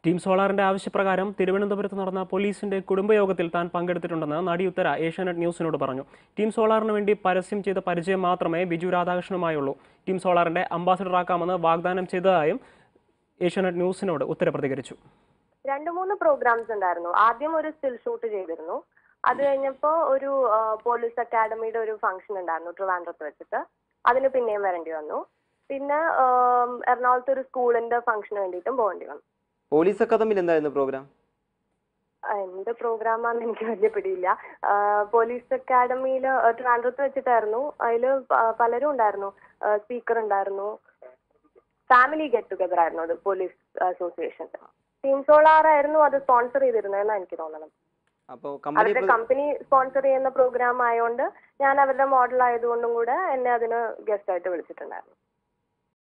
team സോളാറിന്റെ ആവശ്യപ്രകാരം തിരുവനന്തപുരത്ത് നടന്ന പോലീസിന്റെ കുടുംബയോഗത്തിൽ താൻ പങ്കെടുത്തിട്ടുണ്ടെന്ന് നടി ഉത്തര ഏഷ്യാനെറ്റ് ന്യൂസിനോട് പറഞ്ഞു ടീം സോളാറിന് വേണ്ടി പരസ്യം ചെയ്ത പരിചയം മാത്രമേ ബിജു രാധാകൃഷ്ണനുമായുള്ളൂ ടീം സോളാറിന്റെ അംബാസഡറാക്കാമെന്ന് വാഗ്ദാനം ചെയ്തതായും ഏഷ്യാനെറ്റ് ന്യൂസിനോട് ഉത്തര പ്രതികരിച്ചു രണ്ട് മൂന്ന് പ്രോഗ്രാംസ് ഉണ്ടായിരുന്നു ആദ്യം ഒരു സ്റ്റിൽ ഷൂട്ട് ചെയ്തിരുന്നു അത് കഴിഞ്ഞപ്പോ ഒരു ആ, പോലീസ് അക്കാഡമിയുടെ ഒരു ഫംഗ്ഷൻ ഉണ്ടായിരുന്നു ട്രിവാൻഡ്രത്ത് വെച്ചിട്ട് അതിന് പിന്നെയും വരേണ്ടി വന്നു പിന്നെ ആം, എറണാകുളത്ത് ഒരു സ്കൂളിന്റെ ഫംഗ്ഷന് വേണ്ടിയിട്ടും പോകേണ്ടി വന്നു പോലീസ് അക്കാദമിയിൽ എന്തായിരുന്നു പ്രോഗ്രാം ആ, എന്ത് പ്രോഗ്രാമാന്ന് എനിക്ക് വലിയ പിടിയില്ല ആ, പോലീസ് അക്കാഡമിയിൽ ട്രിവാൻഡ്രത്ത് വെച്ചിട്ടായിരുന്നു അതിൽ പലരും ഉണ്ടായിരുന്നു സ്പീക്കർ ഉണ്ടായിരുന്നു ഫാമിലി ഗെറ്റ് ടുഗദർ ആയിരുന്നു അത് പോലീസ് അസോസിയേഷൻ ടീം സോളാർ ആയിരുന്നു അത് സ്പോൺസർ ചെയ്തിരുന്നതെന്നാണ് എനിക്ക് തോന്നുന്നത് അപ്പോൾ കമ്പനി അവരുടെ കമ്പനി സ്പോൺസർ ചെയ്യുന്ന പ്രോഗ്രാം ആയതുകൊണ്ട് ഞാൻ അവരുടെ മോഡൽ ആയതുകൊണ്ടും കൂടെ എന്നെ അതിന് ഗസ്റ്റ് ആയിട്ട് വിളിച്ചിട്ടുണ്ടായിരുന്നു